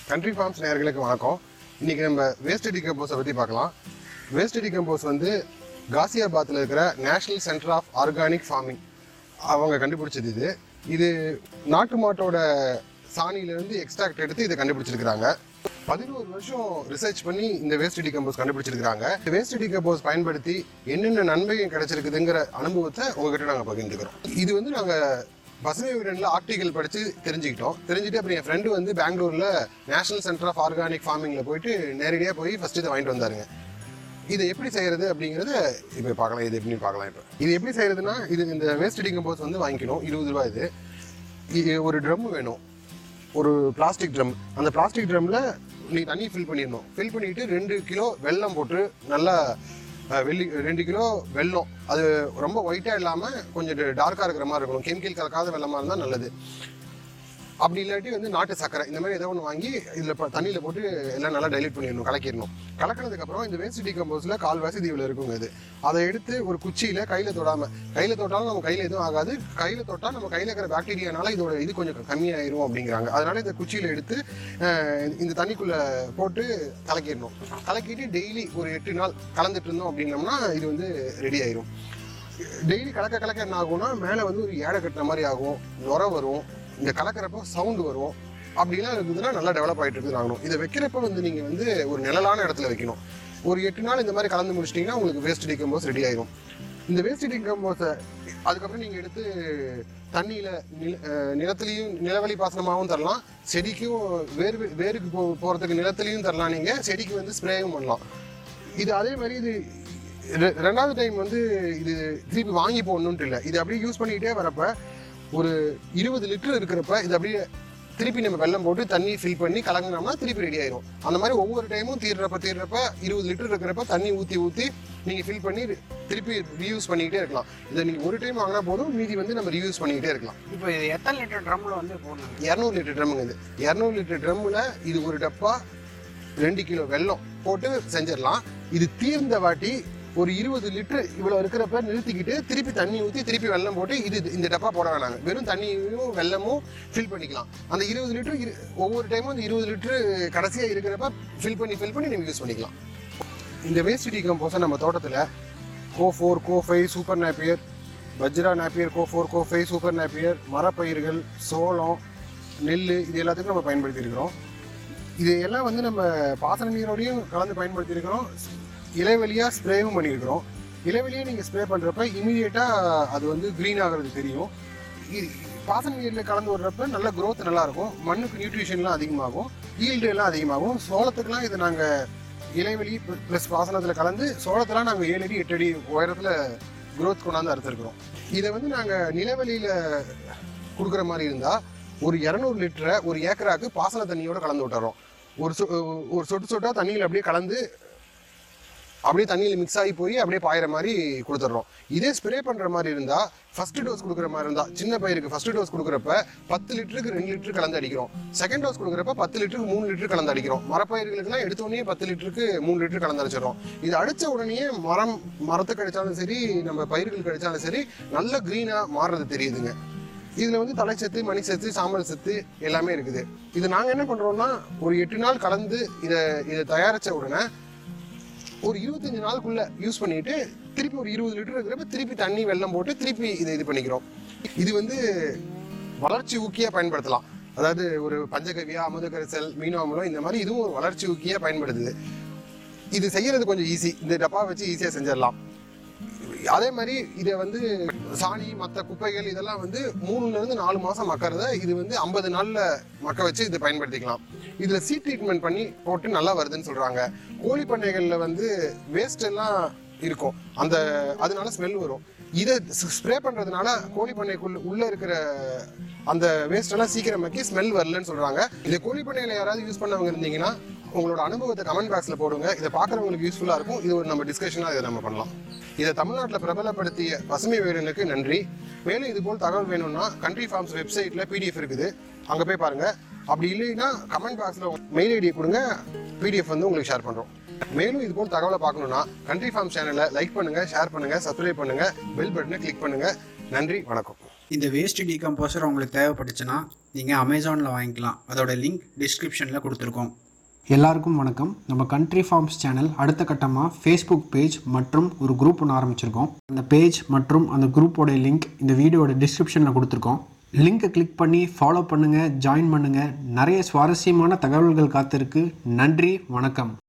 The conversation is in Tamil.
கண்ட்ரி ஃபார்ம்ஸ் நேயர்களுக்கு வணக்கம் இன்னைக்கு நம்ம வேஸ்ட் டிகம்போஸை பற்றி பார்க்கலாம் வேஸ்ட் டிகம்போஸ் வந்து காசியாபாத்தில் இருக்கிற national centre of organic farming அவங்க கண்டுபிடிச்சது இது இது நாட்டு மாட்டோட சாணியிலேருந்து எக்ஸ்ட்ராக்ட் எடுத்து இதை கண்டுபிடிச்சிருக்கிறாங்க பதினோரு வருஷம் ரிசர்ச் பண்ணி இந்த வேஸ்ட் டிகம்போஸ் கண்டுபிடிச்சிருக்காங்க இந்த வேஸ்ட் டிகம்போஸ் பயன்படுத்தி என்னென்ன நன்மைகள் கிடைச்சிருக்குதுங்கிற அனுபவத்தை உங்ககிட்ட நாங்கள் பகிர்ந்துக்கிறோம் இது வந்து நாங்கள் பசுமை வீடன்ல ஆர்டிகல் படிச்சு தெரிஞ்சுக்கிட்டோம் தெரிஞ்சுட்டு அப்புறம் என் ஃப்ரெண்டு வந்து பெங்களூர்ல நேஷனல் சென்டர் ஆஃப் ஆர்கானிக் ஃபார்மிங்ல போயிட்டு நேரடியாக போய் ஃபர்ஸ்ட் இதை வாங்கிட்டு வந்தாருங்க இதை எப்படி செய்யறது அப்படிங்கறத இப்போ பார்க்கலாம் இது எப்படி பார்க்கலாம் இப்போ இது எப்படி செய்யறதுன்னா இது இந்த வேஸ்ட் டிகம்போஸ் வந்து வாங்கிக்கணும் இருபது ரூபாய் இது இது ஒரு ட்ரம் வேணும் ஒரு பிளாஸ்டிக் ட்ரம் அந்த பிளாஸ்டிக் ட்ரம்ல நீ தண்ணி ஃபில் பண்ணிடணும் ஃபில் பண்ணிட்டு ரெண்டு கிலோ வெல்லம் போட்டு நல்லா அஹ், வெள்ளி ரெண்டு கிலோ வெல்லம் அது ரொம்ப ஒயிட்டாக இல்லாமல் கொஞ்சம் டார்க்காக இருக்கிற மாதிரி இருக்கணும் கெமிக்கல் கலக்காத வெள்ளமாக இருந்தால் நல்லது அப்படி இல்லாட்டி வந்து நாட்டு சக்கரை இந்த மாதிரி ஏதோ ஒன்று வாங்கி இதில் தண்ணியில் போட்டு எல்லாம் நல்லா டைல்யூட் பண்ணிடணும் கலக்கிடணும் கலக்கினதுக்கப்புறம் இந்த வேஸ்ட் டீகம்போஸில் கால்வாசி இவ்வளோ இருக்குங்க இது அதை எடுத்து ஒரு குச்சியில் கையில் தொடாமல் கையில் தொட்டாலும் நம்ம கையில் எதுவும் ஆகாது கையில் தொட்டால் நம்ம கையில் இருக்கிற பாக்டீரியானால இதோட இது கொஞ்சம் கம்மியாயிரும் அப்படிங்கிறாங்க அதனால இந்த குச்சியில் எடுத்து அஹ், இந்த தண்ணிக்குள்ளே போட்டு கலக்கிடணும் கலக்கிட்டு டெய்லி ஒரு எட்டு நாள் கலந்துட்டு இருந்தோம் அப்படின்னம்னா இது வந்து ரெடி ஆயிரும் டெய்லி கலக்க கலக்க என்ன ஆகும்னா மேலே வந்து ஒரு ஏடை கட்டின மாதிரி ஆகும் நுர வரும் இந்த கலக்கிறப்போ சவுண்டு வரும் அப்படிலாம் இருந்ததுன்னா நல்லா டெவலப் ஆகிட்டு இருக்குது ஆகணும் இதை வைக்கிறப்ப வந்து நீங்கள் வந்து ஒரு நிழலான இடத்துல வைக்கணும் ஒரு எட்டு நாள் இந்த மாதிரி கலந்து முடிச்சிட்டிங்கன்னா உங்களுக்கு வேஸ்ட் டிகம்போஸ் ரெடி ஆயிரும் இந்த வேஸ்ட் டிகம்போஸை அதுக்கப்புறம் நீங்கள் எடுத்து தண்ணியில் நில அஹ் நிலத்துலையும் நிலவழி பாசனமாகவும் தரலாம் செடிக்கும் வேறு வேருக்கு போ போகிறதுக்கு நிலத்துலையும் தரலாம் நீங்கள் செடிக்கு வந்து ஸ்ப்ரேயும் பண்ணலாம் இது அதே மாதிரி இது ரெ- ரெண்டாவது டைம் வந்து இது திருப்பி வாங்கி போடணுன்ட்டு இல்லை இது அப்படியே யூஸ் பண்ணிக்கிட்டே வரப்ப ஒரு இருபது லிட்டர் இருக்கிறப்ப இது அப்படியே திருப்பி நம்ம வெள்ளம் போட்டு தண்ணி ஃபில் பண்ணி கலங்கினோம்னா திருப்பி ரெடி ஆயிரும் அந்த மாதிரி ஒவ்வொரு டைமும் தீர்றப்ப தீர்றப்ப இருபது லிட்டர் இருக்கிறப்ப தண்ணி ஊற்றி ஊற்றி நீங்கள் ஃபில் பண்ணி திருப்பி ரீயூஸ் பண்ணிக்கிட்டே இருக்கலாம் இதை நீங்கள் ஒரு டைம் வாங்கினா போதும் மீதி வந்து நம்ம ரீயூஸ் பண்ணிக்கிட்டே இருக்கலாம் இப்போ இது எத்தனை லிட்டர் ட்ரம்ல வந்து போடணும் இரநூறு லிட்டர் ட்ரம்முங்க இது இரநூறு லிட்டர் ட்ரம்மில் இது ஒரு டப்பா ரெண்டு கிலோ வெல்லம் போட்டு செஞ்சிடலாம் இது தீர்ந்த வாட்டி ஒரு இருபது லிட்டர் இவ்வளோ இருக்கிறப்ப நிறுத்திக்கிட்டு திருப்பி தண்ணி ஊற்றி திருப்பி வெல்லம் போட்டு இது இந்த டப்பா போட வேணாங்க வெறும் தண்ணியும் வெல்லமும் ஃபில் பண்ணிக்கலாம் அந்த இருபது லிட்டர் இரு ஒவ்வொரு டைமும் அந்த இருபது லிட்டர் கடைசியாக இருக்கிறப்ப ஃபில் பண்ணி ஃபில் பண்ணி நம்ம யூஸ் பண்ணிக்கலாம் இந்த வேஸ்ட் டீகம்போஸை நம்ம தோட்டத்தில் CO four CO five super Napier Vajra Napier CO four CO five super Napier மரப்பயிர்கள் சோளம் நெல் இது எல்லாத்துக்கும் நம்ம பயன்படுத்தியிருக்கிறோம் இது எல்லாம் வந்து நம்ம பாசன நீரோடையும் கலந்து பயன்படுத்தியிருக்கிறோம் இலைவெளியாக ஸ்ப்ரேவும் பண்ணியிருக்கிறோம் இலைவெளியாக நீங்கள் ஸ்ப்ரே பண்ணுறப்ப இமீடியட்டாக அது வந்து க்ரீன் ஆகிறது தெரியும் இ- பாசன நீரில் கலந்து விடுறப்ப நல்ல growth நல்லா இருக்கும் மண்ணுக்கு நியூட்ரிஷன்லாம் அதிகமாகும் ஈல்டு எல்லாம் அதிகமாகும் சோளத்துக்குலாம் இது நாங்கள் இலைவெளி ப்ளஸ் பாசனத்தில் கலந்து சோளத்தெல்லாம் நாங்கள் ஏழு அடி எட்டு அடி உயரத்தில் growth கொண்டாந்து அறுத்துருக்குறோம் இதை வந்து நாங்கள் நிலவெளியில் கொடுக்குற மாதிரி இருந்தால் ஒரு இரநூறு லிட்டரை ஒரு ஏக்கராக்கு பாசன தண்ணியோட கலந்து விட்டுறோம் ஒரு சொ ஒரு சொட்டு சொட்டா தண்ணியில் அப்படியே கலந்து அப்படியே தண்ணியில் மிக்ஸ் ஆகி போய் அப்படியே பாயிற மாதிரி கொடுத்துட்றோம் இதே ஸ்ப்ரே பண்ணுற மாதிரி இருந்தால் ஃபர்ஸ்ட் டோஸ் கொடுக்குற மாதிரி இருந்தால் சின்ன பயிருக்கு ஃபர்ஸ்ட் டோஸ் கொடுக்குறப்ப பத்து லிட்டருக்கு ரெண்டு லிட்டர் கலந்து அடிக்கிறோம் செகண்ட் டோஸ் கொடுக்குறப்ப பத்து லிட்டருக்கு மூணு லிட்டர் கலந்து அடிக்கிறோம் மரப்பயிர்களுக்குலாம் எடுத்த உடனே பத்து லிட்டருக்கு மூணு லிட்டர் கலந்து அடிச்சிடறோம் இது அடிச்ச உடனே மரம் மரத்துக்கு அடிச்சாலும் சரி நம்ம பயிர்களுக்கு அடிச்சாலும் சரி நல்ல க்ரீனாக மாறுறது தெரியுதுங்க இதுல வந்து தலைச்சத்து மணிச்சத்து சாம்பல் சத்து எல்லாமே இருக்குது இது நாங்க என்ன பண்றோம்னா ஒரு எட்டு நாள் கலந்து இதை இதை தயாரிச்ச உடனே ஒரு இருபத்தஞ்சு நாளுக்குள்ள யூஸ் பண்ணிட்டு திருப்பி ஒரு இருபது லிட்டர் இருக்கிறப்ப திருப்பி தண்ணி வெல்லம் போட்டு திருப்பி இதை இது பண்ணிக்கிறோம் இது வந்து வளர்ச்சி ஊக்கியா பயன்படுத்தலாம் அதாவது ஒரு பஞ்சகவியா அமுத கரைசல் மீனோ அமிலம் இந்த மாதிரி இதுவும் ஒரு வளர்ச்சி ஊக்கியா பயன்படுது இது செய்யறது கொஞ்சம் ஈஸி இந்த டப்பா வச்சு ஈஸியா செஞ்சிடலாம் அதே மாதிரி இதை வந்து சாணி மற்ற குப்பைகள் இதெல்லாம் வந்து மூணுல இருந்து நாலு மாசம் மக்கறத இது வந்து ஐம்பது நாள்ல மக்க வச்சு இது பயன்படுத்திக்கலாம் இதுல சீட் ட்ரீட்மெண்ட் பண்ணி போட்டு நல்லா வருதுன்னு சொல்றாங்க கோழி பண்ணைகள்ல வந்து வேஸ்ட் எல்லாம் இருக்கும் அந்த அதனால ஸ்மெல் வரும் இதை ஸ்ப்ரே பண்றதுனால கோழி பண்ணைக்குள்ள உள்ள இருக்கிற அந்த வேஸ்ட் எல்லாம் சீக்கிரம் மக்கி ஸ்மெல் வரலன்னு சொல்றாங்க இதை கோழி பண்ணையில யாராவது யூஸ் பண்ணவங்க இருந்தீங்கன்னா உங்களோட அனுபவத்தை கமெண்ட் பாக்ஸ்ல போடுங்க இதை பார்க்குறவங்களுக்கு யூஸ்ஃபுல்லா இருக்கும் இது ஒரு நம்ம டிஸ்கஷனா இதை நம்ம பண்ணலாம் இதை தமிழ்நாட்டில் பிரபலப்படுத்திய பசுமை வீரனுக்கு நன்றி மேலும் இது போல் தகவல் வேணும்னா கண்ட்ரி ஃபார்ம்ஸ் வெப்சைட்ல பிடிஎஃப் இருக்குது அங்க போய் பாருங்க அப்படி இல்லைன்னா கமெண்ட் பாக்ஸ்ல மெயில் ஐடியை கொடுங்க பிடிஎஃப் வந்து உங்களுக்கு ஷேர் பண்றோம் மேலும் இது போல் தகவலை பார்க்கணும்னா கண்ட்ரி ஃபார்ம் சேனலை லைக் பண்ணுங்க ஷேர் பண்ணுங்க சப்ஸ்கிரைப் பண்ணுங்க பெல் பட்டனை கிளிக் பண்ணுங்க நன்றி வணக்கம் இந்த வேஸ்ட் டீகம்போசர் உங்களுக்கு தேவைப்பட்டுச்சுன்னா நீங்கள் அமேசானில் வாங்கிக்கலாம் அதோட லிங்க் டிஸ்கிரிப்ஷனில் கொடுத்துருக்கோம் எல்லாருக்கும் வணக்கம் நம்ம கண்ட்ரி ஃபார்ம்ஸ் சேனல் அடுத்த கட்டமாக ஃபேஸ்புக் பேஜ் மற்றும் ஒரு குரூப் ஒன்று ஆரம்பிச்சிருக்கோம் அந்த பேஜ் மற்றும் அந்த குரூப்போட லிங்க் இந்த வீடியோட டிஸ்கிரிப்ஷனில் கொடுத்துருக்கோம் லிங்கை கிளிக் பண்ணி ஃபாலோ பண்ணுங்கள் ஜாயின் பண்ணுங்கள் நிறைய சுவாரஸ்யமான தகவல்கள் காத்திருக்கு நன்றி வணக்கம்